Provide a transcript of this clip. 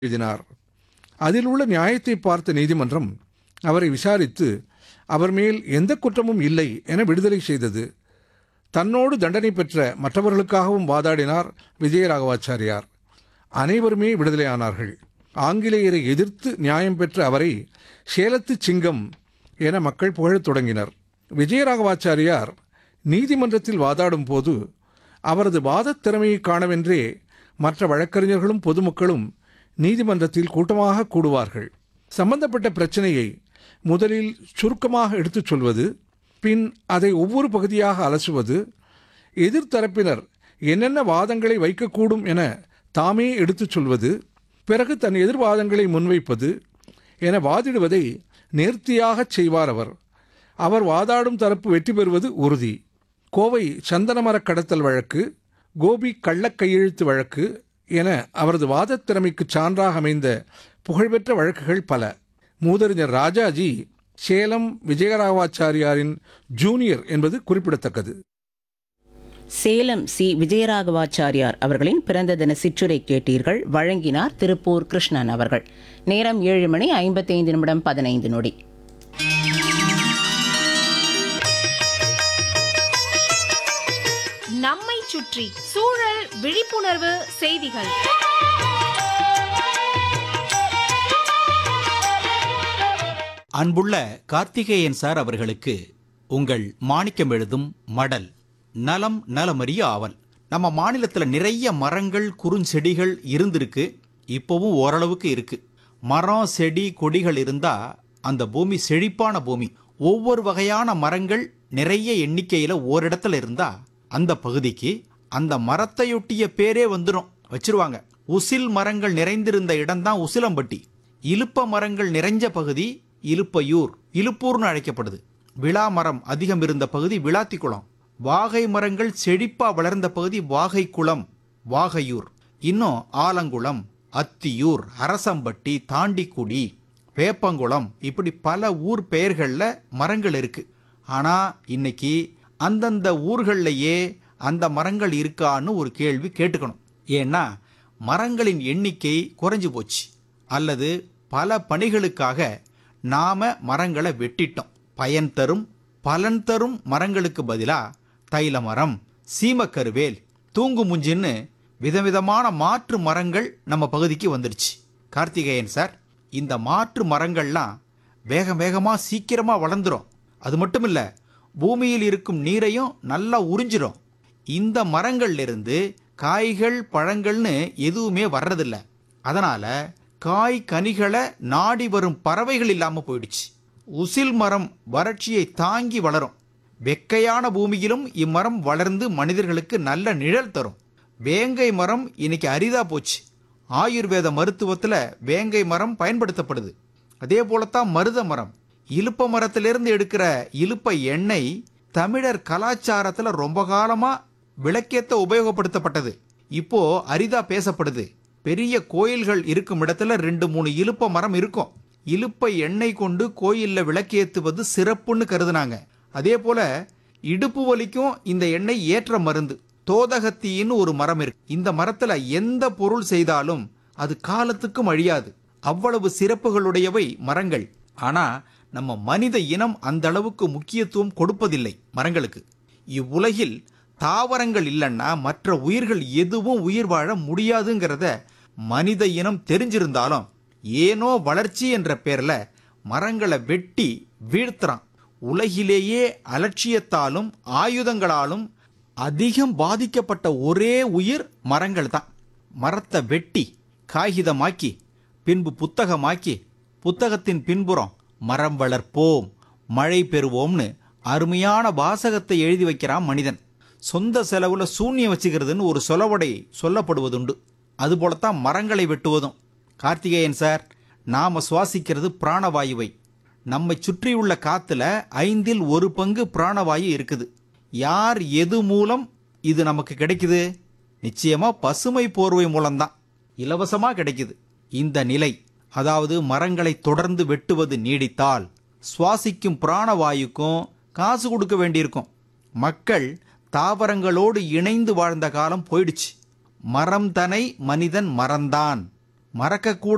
எழுதினார் அதில் உள்ள நியாயத்தை பார்த்த நீதிமன்றம் அவரை விசாரித்து அவர் மேல் எந்த குற்றமும் இல்லை என விடுதலை செய்தது தன்னோடு தண்டனை பெற்ற மற்றவர்களுக்காகவும் வாதாடினார் விஜயராகவாச்சாரியார் அனைவருமே விடுதலையானார்கள் ஆங்கிலேயரை எதிர்த்து நியாயம் பெற்ற அவரை சேலத்து சிங்கம் என மக்கள் புகழத் தொடங்கினர் விஜயராகவாச்சாரியார் நீதிமன்றத்தில் வாதாடும் போது அவரது வாதத் திறமையை காணவென்றே மற்ற வழக்கறிஞர்களும் பொதுமக்களும் நீதிமன்றத்தில் கூட்டமாக கூடுவார்கள் சம்பந்தப்பட்ட பிரச்சனையை முதலில் சுருக்கமாக எடுத்துச் சொல்வது பின் அதை ஒவ்வொரு பகுதியாக அலசுவது எதிர்த்தரப்பினர் என்னென்ன வாதங்களை வைக்கக்கூடும் என தாமே எடுத்துச் சொல்வது பிறகு தன் எதிர்வாதங்களை முன்வைப்பது என வாதிடுவதை நேர்த்தியாகச் செய்வார் அவர் அவர் வாதாடும் தரப்பு வெற்றி பெறுவது உறுதி கோவை சந்தனமரக் கடத்தல் வழக்கு கோபி கள்ளக் கையெழுத்து வழக்கு என அவரது வாதத் திறமைக்கு சான்றாக அமைந்த புகழ்பெற்ற வழக்குகள் பல மூதறிஞர் ராஜாஜி சேலம் விஜயராகவாச்சாரியாரின் ஜூனியர் என்பது குறிப்பிடத்தக்கது சேலம் சி விஜயராகவாச்சாரியார் அவர்களின் பிறந்த தின சிற்றுரை கேட்டீர்கள் வழங்கினார் திருப்பூர் கிருஷ்ணன் அவர்கள் நேரம் ஏழு மணி ஐம்பத்தைந்து நிமிடம் பதினைந்து நொடி நம்மை சுற்றி சூழல் விழிப்புணர்வு செய்திகள் அன்புள்ள கார்த்திகேயன் சார் அவர்களுக்கு உங்கள் மாணிக்கம் எழுதும் மடல் நலம் நலமறிய ஆவல் நம்ம மாநிலத்துல நிறைய மரங்கள் குறுஞ்செடிகள் இருந்திருக்கு இப்போவும் ஓரளவுக்கு இருக்கு மரம் செடி கொடிகள் இருந்தா அந்த பூமி செழிப்பான பூமி ஒவ்வொரு வகையான மரங்கள் நிறைய எண்ணிக்கையில ஓரிடத்துல இருந்தா அந்த பகுதிக்கு அந்த மரத்தையொட்டிய பேரே வந்துடும் வச்சிருவாங்க உசில் மரங்கள் நிறைந்திருந்த இடம்தான் உசிலம்பட்டி இலுப்ப மரங்கள் நிறைஞ்ச பகுதி இலுப்பையூர் இலுப்பூர்னு அழைக்கப்படுது விழா மரம் அதிகம் இருந்த பகுதி விளாத்திக்குளம் வாகை மரங்கள் செழிப்பா வளர்ந்த பகுதி வாகை குளம் வாகையூர் இன்னும் ஆலங்குளம் அத்தியூர் அரசம்பட்டி தாண்டிக்குடி வேப்பங்குளம் இப்படி பல ஊர் பெயர்கள்ல மரங்கள் இருக்கு ஆனா இன்னைக்கு அந்தந்த ஊர்கள்லயே அந்த மரங்கள் இருக்கான்னு ஒரு கேள்வி கேட்டுக்கணும் ஏன்னா மரங்களின் எண்ணிக்கை குறைஞ்சு போச்சு அல்லது பல பணிகளுக்காக நாம மரங்களை வெட்டிட்டோம் பயன் தரும் பலன் தரும் மரங்களுக்கு பதிலா தைல மரம் சீமக்கருவேல் தூங்கு முஞ்சின்னு விதவிதமான மாற்று மரங்கள் நம்ம பகுதிக்கு வந்துடுச்சு கார்த்திகேயன் சார் இந்த மாற்று மரங்கள்லாம் வேக வேகமா சீக்கிரமா வளர்ந்துரும் அது மட்டும் இல்ல பூமியில் இருக்கும் நீரையும் நல்லா உறிஞ்சிரும் இந்த மரங்கள்ல இருந்து காய்கள் பழங்கள்னு எதுவுமே வர்றதில்ல அதனால காய் கனிகளை நாடி வரும் பறவைகள் இல்லாம போயிடுச்சு உசில் மரம் வறட்சியை தாங்கி வளரும் வெக்கையான பூமியிலும் இம்மரம் வளர்ந்து மனிதர்களுக்கு நல்ல நிழல் தரும் வேங்கை மரம் இன்னைக்கு அரிதா போச்சு ஆயுர்வேத மருத்துவத்துல வேங்கை மரம் பயன்படுத்தப்படுது அதே போலத்தான் மருத மரம் இலுப்ப மரத்திலிருந்து எடுக்கிற இலுப்ப எண்ணெய் தமிழர் கலாச்சாரத்துல ரொம்ப காலமா விளக்கேத்த உபயோகப்படுத்தப்பட்டது இப்போ அரிதா பேசப்படுது பெரிய கோயில்கள் இருக்கும் இடத்துல ரெண்டு மூணு இலுப்ப மரம் இருக்கும் இலுப்ப எண்ணெய் கொண்டு கோயில்ல விளக்கேத்துவது சிறப்புன்னு கருதுனாங்க அதே போல இடுப்பு வலிக்கும் இந்த எண்ணெய் ஏற்ற மருந்து தோதகத்தின்னு ஒரு மரம் இருக்கு இந்த மரத்துல எந்த பொருள் செய்தாலும் அது காலத்துக்கும் அழியாது அவ்வளவு சிறப்புகளுடையவை மரங்கள் ஆனா நம்ம மனித இனம் அந்த அளவுக்கு முக்கியத்துவம் கொடுப்பதில்லை மரங்களுக்கு இவ்வுலகில் தாவரங்கள் இல்லைன்னா மற்ற உயிர்கள் எதுவும் உயிர் வாழ முடியாதுங்கிறத மனித இனம் தெரிஞ்சிருந்தாலும் ஏனோ வளர்ச்சி என்ற பேர்ல மரங்களை வெட்டி வீழ்த்துறான் உலகிலேயே அலட்சியத்தாலும் ஆயுதங்களாலும் அதிகம் பாதிக்கப்பட்ட ஒரே உயிர் மரங்கள் தான் மரத்தை வெட்டி காகிதமாக்கி பின்பு புத்தகமாக்கி புத்தகத்தின் பின்புறம் மரம் வளர்ப்போம் மழை பெறுவோம்னு அருமையான வாசகத்தை எழுதி வைக்கிறான் மனிதன் சொந்த செலவுல சூன்யம் வச்சுக்கிறதுன்னு ஒரு சொலவடை சொல்லப்படுவதுண்டு அதுபோலத்தான் மரங்களை வெட்டுவதும் கார்த்திகேயன் சார் நாம சுவாசிக்கிறது பிராணவாயுவை நம்மை சுற்றியுள்ள காத்துல ஐந்தில் ஒரு பங்கு பிராணவாயு இருக்குது யார் எது மூலம் இது நமக்கு கிடைக்குது நிச்சயமா பசுமை போர்வை மூலம்தான் இலவசமா கிடைக்குது இந்த நிலை அதாவது மரங்களை தொடர்ந்து வெட்டுவது நீடித்தால் சுவாசிக்கும் பிராணவாயுக்கும் காசு கொடுக்க வேண்டியிருக்கும் மக்கள் தாவரங்களோடு இணைந்து வாழ்ந்த காலம் போயிடுச்சு மரம் தனை மனிதன் மறந்தான் மறக்கக்கூட